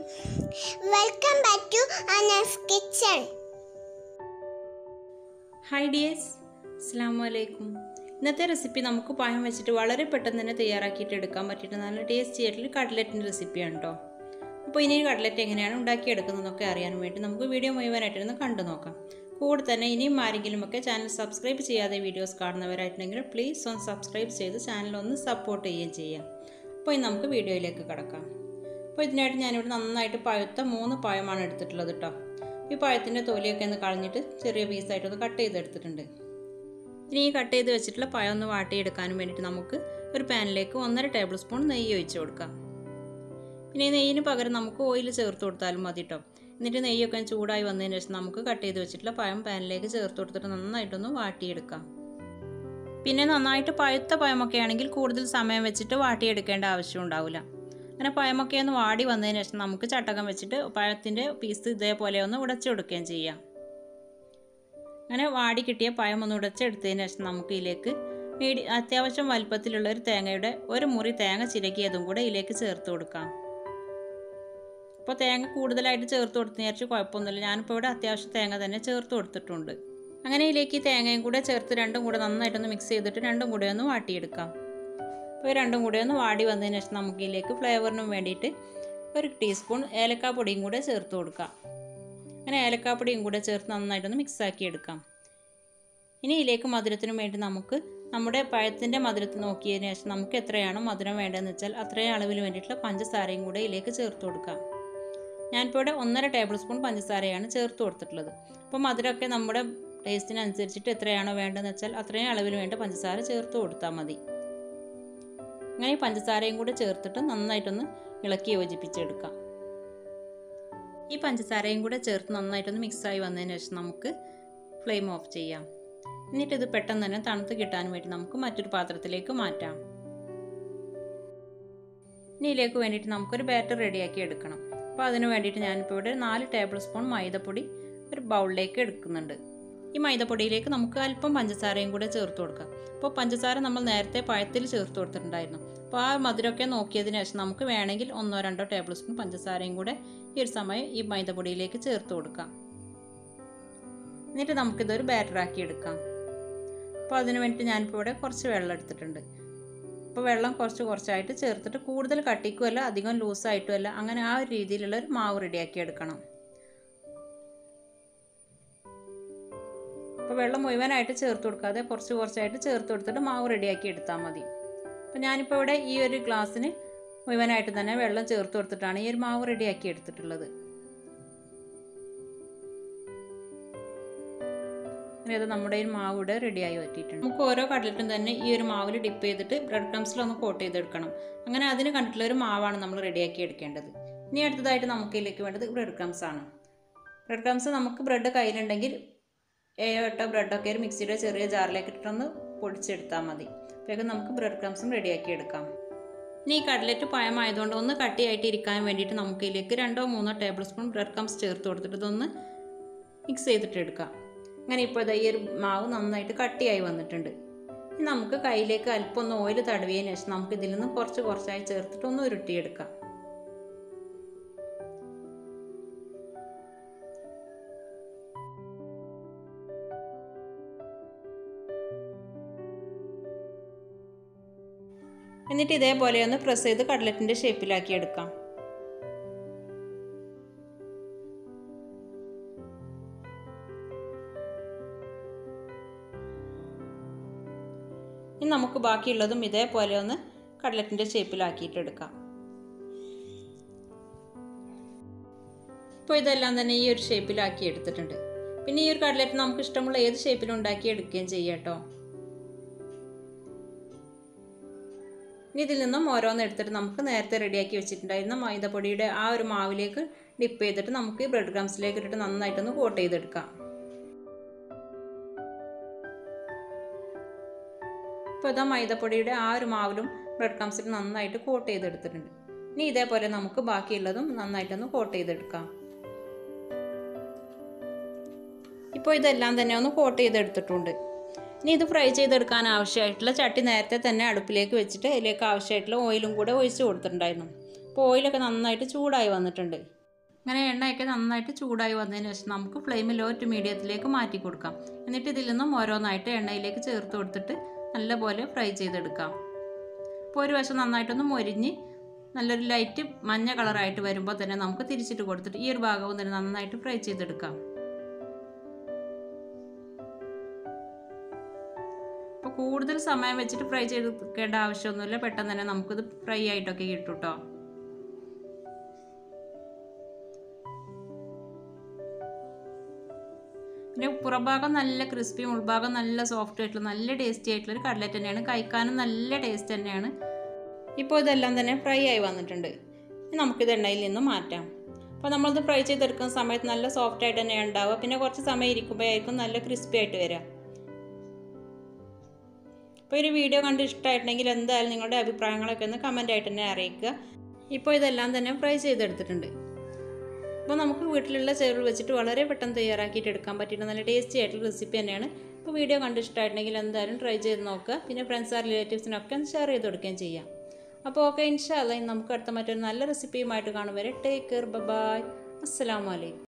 welcome back to Anas kitchen hi dears അസ്സാം വലൈക്കും ഇന്നത്തെ റെസിപ്പി നമുക്ക് പഴം വെച്ചിട്ട് വളരെ പെട്ടെന്ന് തന്നെ തയ്യാറാക്കിയിട്ട് എടുക്കാൻ പറ്റിയിട്ട് നല്ല ടേസ്റ്റി ആയിട്ടുള്ള കട്ലറ്റിൻ്റെ റെസിപ്പിയാണ് കേട്ടോ അപ്പോൾ ഇനി ഈ കട്ലറ്റ് എങ്ങനെയാണ് ഉണ്ടാക്കിയെടുക്കുന്നതെന്നൊക്കെ അറിയാൻ വേണ്ടി നമുക്ക് വീഡിയോ മുഴുവനായിട്ടൊന്ന് കണ്ടു നോക്കാം കൂടെ തന്നെ ഇനിയും ആരെങ്കിലുമൊക്കെ ചാനൽ സബ്സ്ക്രൈബ് ചെയ്യാതെ വീഡിയോസ് കാണുന്നവരായിട്ടുണ്ടെങ്കിൽ പ്ലീസ് ഒന്ന് സബ്സ്ക്രൈബ് ചെയ്ത് ചാനൽ ഒന്ന് സപ്പോർട്ട് ചെയ്യുകയും ചെയ്യാം അപ്പോൾ ഇനി നമുക്ക് വീഡിയോയിലേക്ക് കിടക്കാം അപ്പോൾ ഇതിനായിട്ട് ഞാനിവിടെ നന്നായിട്ട് പഴുത്ത മൂന്ന് പഴമാണ് എടുത്തിട്ടുള്ളത് കേട്ടോ ഈ പഴത്തിൻ്റെ തൊലിയൊക്കെ ഒന്ന് കളഞ്ഞിട്ട് ചെറിയ പീസായിട്ടൊന്ന് കട്ട് ചെയ്തെടുത്തിട്ടുണ്ട് ഇനി ഈ കട്ട് ചെയ്ത് വെച്ചിട്ടുള്ള പഴം ഒന്ന് വാട്ടിയെടുക്കാനും വേണ്ടിയിട്ട് നമുക്ക് ഒരു പാനിലേക്ക് ഒന്നര ടേബിൾ സ്പൂൺ നെയ്യ് ഒഴിച്ച് കൊടുക്കാം പിന്നെ ഈ നെയ്യിന് പകരം നമുക്ക് ഓയിൽ ചേർത്ത് കൊടുത്താലും മതി കേട്ടോ എന്നിട്ട് നെയ്യൊക്കെ ചൂടായി വന്നതിന് ശേഷം നമുക്ക് കട്ട് ചെയ്ത് വെച്ചിട്ടുള്ള പഴം പാനിലേക്ക് ചേർത്ത് കൊടുത്തിട്ട് നന്നായിട്ടൊന്ന് വാട്ടിയെടുക്കാം പിന്നെ നന്നായിട്ട് പഴുത്ത പഴമൊക്കെ ആണെങ്കിൽ കൂടുതൽ സമയം വെച്ചിട്ട് വാട്ടിയെടുക്കേണ്ട ആവശ്യം ഉണ്ടാവില്ല അങ്ങനെ പഴമൊക്കെ ഒന്ന് വാടി വന്നതിന് ശേഷം നമുക്ക് ചട്ടകം വെച്ചിട്ട് പഴത്തിൻ്റെ പീസ് ഇതേപോലെ ഒന്ന് ഉടച്ചെടുക്കുകയും ചെയ്യാം അങ്ങനെ വാടി കിട്ടിയ പഴം ഒന്ന് ഉടച്ചെടുത്തതിന് ശേഷം നമുക്ക് ഇതിലേക്ക് മീഡി അത്യാവശ്യം വലുപ്പത്തിലുള്ള ഒരു തേങ്ങയുടെ ഒരു മുറി തേങ്ങ ചിരകിയതും കൂടെ ഇതിലേക്ക് ചേർത്ത് കൊടുക്കാം ഇപ്പോൾ തേങ്ങ കൂടുതലായിട്ട് ചേർത്ത് കൊടുത്തു വിചാരിച്ച് കുഴപ്പമൊന്നുമില്ല ഞാനിപ്പോൾ ഇവിടെ അത്യാവശ്യം തേങ്ങ തന്നെ ചേർത്ത് കൊടുത്തിട്ടുണ്ട് അങ്ങനെ ഇതിലേക്ക് ഈ തേങ്ങയും കൂടെ ചേർത്ത് രണ്ടും കൂടെ നന്നായിട്ടൊന്ന് മിക്സ് ചെയ്തിട്ട് രണ്ടും കൂടെ ഒന്ന് വാട്ടിയെടുക്കാം അപ്പോൾ ഈ രണ്ടും കൂടെ ഒന്ന് വാടി വന്നതിന് ശേഷം നമുക്ക് ഇതിലേക്ക് ഫ്ലേവറിനും വേണ്ടിയിട്ട് ഒരു ടീസ്പൂൺ ഏലക്കാപ്പൊടിയും കൂടെ ചേർത്ത് കൊടുക്കാം അങ്ങനെ ഏലക്കാപ്പൊടിയും കൂടെ ചേർത്ത് നന്നായിട്ടൊന്ന് മിക്സ് ആക്കി എടുക്കാം ഇനി ഇതിലേക്ക് മധുരത്തിന് വേണ്ടി നമുക്ക് നമ്മുടെ പഴത്തിൻ്റെ മധുരത്തിൽ നോക്കിയതിന് ശേഷം നമുക്ക് എത്രയാണോ മധുരം വേണ്ടതെന്ന് വെച്ചാൽ അത്രയും അളവിൽ വേണ്ടിയിട്ടുള്ള പഞ്ചസാരയും കൂടെ ഇതിലേക്ക് ചേർത്ത് കൊടുക്കാം ഞാനിപ്പോൾ ഇവിടെ ഒന്നര ടേബിൾ സ്പൂൺ പഞ്ചസാരയാണ് ചേർത്ത് കൊടുത്തിട്ടുള്ളത് അപ്പോൾ മധുരമൊക്കെ നമ്മുടെ ടേസ്റ്റിനനുസരിച്ചിട്ട് എത്രയാണോ വേണ്ടതെന്ന് വെച്ചാൽ അത്രയും അളവിൽ വേണ്ട പഞ്ചസാര ചേർത്ത് കൊടുത്താൽ മതി അങ്ങനെ ഈ പഞ്ചസാരയും കൂടെ ചേർത്തിട്ട് നന്നായിട്ടൊന്ന് ഇളക്കി യോജിപ്പിച്ചെടുക്കാം ഈ പഞ്ചസാരയും കൂടെ ചേർത്ത് നന്നായിട്ടൊന്ന് മിക്സായി വന്നതിന് ശേഷം നമുക്ക് ഫ്ലെയിം ഓഫ് ചെയ്യാം എന്നിട്ട് ഇത് പെട്ടെന്ന് തന്നെ തണുത്ത് കിട്ടാൻ വേണ്ടി നമുക്ക് മറ്റൊരു പാത്രത്തിലേക്ക് മാറ്റാം ഇനി ഇതിലേക്ക് വേണ്ടിയിട്ട് നമുക്കൊരു ബാറ്റർ റെഡിയാക്കി എടുക്കണം അപ്പോൾ അതിന് വേണ്ടിയിട്ട് ഞാനിപ്പോൾ ഇവിടെ നാല് ടേബിൾ സ്പൂൺ മൈദപ്പൊടി ഒരു ബൗളിലേക്ക് എടുക്കുന്നുണ്ട് ഈ മൈദപ്പൊടിയിലേക്ക് നമുക്ക് അല്പം പഞ്ചസാരയും കൂടെ ചേർത്ത് കൊടുക്കാം അപ്പോൾ പഞ്ചസാര നമ്മൾ നേരത്തെ പഴത്തിൽ ചേർത്ത് കൊടുത്തിട്ടുണ്ടായിരുന്നു അപ്പോൾ ആ മധുരമൊക്കെ നോക്കിയതിന് ശേഷം നമുക്ക് വേണമെങ്കിൽ ഒന്നോ രണ്ടോ ടേബിൾ സ്പൂൺ പഞ്ചസാരയും കൂടെ ഈ ഒരു സമയം ഈ മൈദപ്പൊടിയിലേക്ക് ചേർത്ത് കൊടുക്കാം എന്നിട്ട് നമുക്കിതൊരു ബാറ്ററാക്കി എടുക്കാം അപ്പോൾ അതിന് വേണ്ടിയിട്ട് ഞാനിപ്പോൾ ഇവിടെ കുറച്ച് വെള്ളം എടുത്തിട്ടുണ്ട് അപ്പോൾ വെള്ളം കുറച്ച് കുറച്ചായിട്ട് ചേർത്തിട്ട് കൂടുതൽ കട്ടിക്കുമല്ല അധികം ലൂസായിട്ടുമല്ല അങ്ങനെ ആ ഒരു രീതിയിലുള്ള ഒരു മാവ് റെഡിയാക്കി എടുക്കണം അപ്പോൾ വെള്ളം മുഴുവനായിട്ട് ചേർത്ത് കൊടുക്കാതെ കുറച്ച് കുറച്ചായിട്ട് ചേർത്ത് കൊടുത്തിട്ട് മാവ് റെഡിയാക്കി എടുത്താൽ മതി അപ്പോൾ ഞാനിപ്പോൾ ഇവിടെ ഈ ഒരു ഗ്ലാസ്സിന് മുഴുവനായിട്ട് തന്നെ വെള്ളം ചേർത്ത് കൊടുത്തിട്ടാണ് ഈ ഒരു മാവ് റെഡിയാക്കി എടുത്തിട്ടുള്ളത് അങ്ങനെ ഇത് നമ്മുടെ ഈ മാവ് ഇവിടെ റെഡിയായി പറ്റിയിട്ടുണ്ട് നമുക്ക് ഓരോ കടലറ്റും തന്നെ ഈ ഒരു മാവിൽ ഡിപ്പ് ചെയ്തിട്ട് ബ്രെഡ് ക്രംസിലൊന്ന് കോട്ട് ചെയ്തെടുക്കണം അങ്ങനെ അതിന് കണ്ടിട്ടുള്ള ഒരു മാവാണ് നമ്മൾ റെഡിയാക്കി എടുക്കേണ്ടത് ഇനി അടുത്തതായിട്ട് നമുക്ക് ഇതിലേക്ക് വേണ്ടത് ബ്രെഡ് ക്രംസ് ആണ് ബ്രെഡ് ക്രംസ് നമുക്ക് ബ്രെഡ് കയ്യിലുണ്ടെങ്കിൽ ഏഴോ എട്ടോ ബ്രെഡൊക്കെ ഒരു മിക്സിയുടെ ചെറിയ ജാറിലേക്ക് ഇട്ടിട്ടൊന്ന് പൊടിച്ചെടുത്താൽ മതി അപ്പോഴേക്കും നമുക്ക് ബ്രെഡ് ക്രംസും റെഡിയാക്കി എടുക്കാം ഇനി ഈ കട്ലറ്റ് പഴമായതുകൊണ്ട് ഒന്ന് കട്ടിയായിട്ട് ഇരിക്കാൻ വേണ്ടിയിട്ട് നമുക്ക് ഇതിലേക്ക് രണ്ടോ മൂന്നോ ടേബിൾ സ്പൂൺ ബ്രെഡ് ക്രംസ് ചേർത്ത് കൊടുത്തിട്ട് ഇതൊന്ന് മിക്സ് ചെയ്തിട്ട് എടുക്കാം അങ്ങനെ ഇപ്പോൾ ഈ ഒരു മാവ് നന്നായിട്ട് കട്ടിയായി വന്നിട്ടുണ്ട് ഇനി നമുക്ക് കയ്യിലേക്ക് അല്പം ഒന്ന് ഓയിൽ തടവിയതിന് ശേഷം നമുക്ക് ഇതിൽ നിന്ന് കുറച്ച് കുറച്ചായി ചേർത്തിട്ട് ഒന്ന് ഉരുട്ടിയെടുക്കാം എന്നിട്ട് ഇതേപോലെ ഒന്ന് പ്രസ് ചെയ്ത് കട്ലറ്റിൻ്റെ ഷേപ്പിലാക്കി എടുക്കാം ഇനി നമുക്ക് ബാക്കിയുള്ളതും ഇതേപോലെ ഒന്ന് കട്ലറ്റിൻ്റെ ഷേപ്പിലാക്കിയിട്ട് എടുക്കാം ഇപ്പോൾ ഇതെല്ലാം തന്നെ ഈ ഒരു ഷേപ്പിലാക്കി എടുത്തിട്ടുണ്ട് പിന്നെ ഈ ഒരു കട്ലറ്റ് നമുക്ക് ഇഷ്ടമുള്ള ഏത് ഷേപ്പിലും ഉണ്ടാക്കി എടുക്കുകയും ചെയ്യാം കേട്ടോ ഇനി ഇതിൽ നിന്നും ഓരോന്ന് എടുത്തിട്ട് നമുക്ക് നേരത്തെ റെഡിയാക്കി വെച്ചിട്ടുണ്ടായിരുന്ന മൈദപ്പൊടിയുടെ ആ ഒരു മാവിലേക്ക് ഡിപ്പ് ചെയ്തിട്ട് നമുക്ക് ബ്രെഡ് ക്രംസിലേക്ക് ഇട്ടിട്ട് നന്നായിട്ടൊന്ന് കോട്ട് ചെയ്തെടുക്കാം ഇപ്പോൾ ഇതാ മൈദപ്പൊടിയുടെ ആ ഒരു മാവിലും ബ്രെഡ് ക്രംസിൽ നന്നായിട്ട് കോട്ട് ചെയ്തെടുത്തിട്ടുണ്ട് ഇനി ഇതേപോലെ നമുക്ക് ബാക്കിയുള്ളതും നന്നായിട്ടൊന്ന് കോട്ട് ചെയ്തെടുക്കാം ഇപ്പോൾ ഇതെല്ലാം തന്നെ ഒന്ന് കോട്ട് ചെയ്തെടുത്തിട്ടുണ്ട് ഇനി ഇത് ഫ്രൈ ചെയ്തെടുക്കാൻ ആവശ്യമായിട്ടുള്ള ചട്ടി നേരത്തെ തന്നെ അടുപ്പിലേക്ക് വെച്ചിട്ട് അതിലേക്ക് ആവശ്യമായിട്ടുള്ള ഓയിലും കൂടെ ഒഴിച്ച് കൊടുത്തിട്ടുണ്ടായിരുന്നു അപ്പോൾ ഓയിലൊക്കെ നന്നായിട്ട് ചൂടായി വന്നിട്ടുണ്ട് അങ്ങനെ എണ്ണയൊക്കെ നന്നായിട്ട് ചൂടായി വന്നതിന് ശേഷം നമുക്ക് ഫ്ലെയിം ലോ ടു മീഡിയത്തിലേക്ക് മാറ്റി കൊടുക്കാം എന്നിട്ട് ഇതിൽ നിന്നും ഓരോന്നായിട്ട് എണ്ണയിലേക്ക് ചേർത്ത് കൊടുത്തിട്ട് നല്ലപോലെ ഫ്രൈ ചെയ്തെടുക്കാം അപ്പോൾ ഒരു വശം നന്നായിട്ടൊന്ന് മൊരിഞ്ഞ് നല്ലൊരു ലൈറ്റ് മഞ്ഞ കളറായിട്ട് വരുമ്പോൾ തന്നെ നമുക്ക് തിരിച്ചിട്ട് കൊടുത്തിട്ട് ഈ ഒരു ഭാഗവും തന്നെ നന്നായിട്ട് ഫ്രൈ ചെയ്തെടുക്കാം അപ്പോൾ കൂടുതൽ സമയം വെച്ചിട്ട് ഫ്രൈ ചെയ്തെടുക്കേണ്ട ആവശ്യമൊന്നുമില്ല പെട്ടെന്ന് തന്നെ നമുക്കിത് ഫ്രൈ ആയിട്ടൊക്കെ കിട്ടും കേട്ടോ പിന്നെ പുറഭാഗം നല്ല ക്രിസ്പിയും ഉൾഭാഗം നല്ല സോഫ്റ്റ് ആയിട്ടുള്ള നല്ല ടേസ്റ്റി ആയിട്ടുള്ള ഒരു കട്ലറ്റ് തന്നെയാണ് കഴിക്കാനും നല്ല ടേസ്റ്റ് തന്നെയാണ് ഇപ്പോൾ ഇതെല്ലാം തന്നെ ഫ്രൈ ആയി വന്നിട്ടുണ്ട് ഇനി നമുക്കിത് എണ്ണയിൽ നിന്ന് മാറ്റാം അപ്പോൾ നമ്മളിത് ഫ്രൈ ചെയ്തെടുക്കുന്ന സമയത്ത് നല്ല സോഫ്റ്റ് ആയിട്ട് തന്നെയാണ് ഉണ്ടാവുക പിന്നെ കുറച്ച് സമയം ഇരിക്കുമ്പോഴായിരിക്കും നല്ല ക്രിസ്പി ആയിട്ട് വരിക അപ്പോൾ ഒരു വീഡിയോ കണ്ട് ഇഷ്ടമായിട്ടുണ്ടെങ്കിൽ എന്തായാലും നിങ്ങളുടെ അഭിപ്രായങ്ങളൊക്കെ ഒന്ന് കമൻ്റ് ആയിട്ട് തന്നെ അറിയിക്കുക ഇപ്പോൾ ഇതെല്ലാം തന്നെ ഫ്രൈ ചെയ്തെടുത്തിട്ടുണ്ട് അപ്പോൾ നമുക്ക് വീട്ടിലുള്ള ചേരുവ വെച്ചിട്ട് വളരെ പെട്ടെന്ന് തയ്യാറാക്കിയിട്ട് എടുക്കാൻ പറ്റിയിട്ട് നല്ല ടേസ്റ്റി ആയിട്ടുള്ള റെസിപ്പി തന്നെയാണ് അപ്പോൾ വീഡിയോ കണ്ട് ഇഷ്ടമായിട്ടുണ്ടെങ്കിൽ എന്തായാലും ട്രൈ ചെയ്ത് നോക്കുക പിന്നെ ഫ്രണ്ട്സ് ആർ റിലേറ്റീവ്സിനൊക്കെ ഒന്ന് ഷെയർ ചെയ്ത് കൊടുക്കുകയും ചെയ്യാം അപ്പോൾ ഓക്കെ ഇൻഷാല്ല നമുക്ക് അടുത്ത മറ്റൊരു നല്ല റെസിപ്പിയുമായിട്ട് കാണും വരെ ടേക്ക് കെയർ ബൈ അസ്സലാമലൈക്കും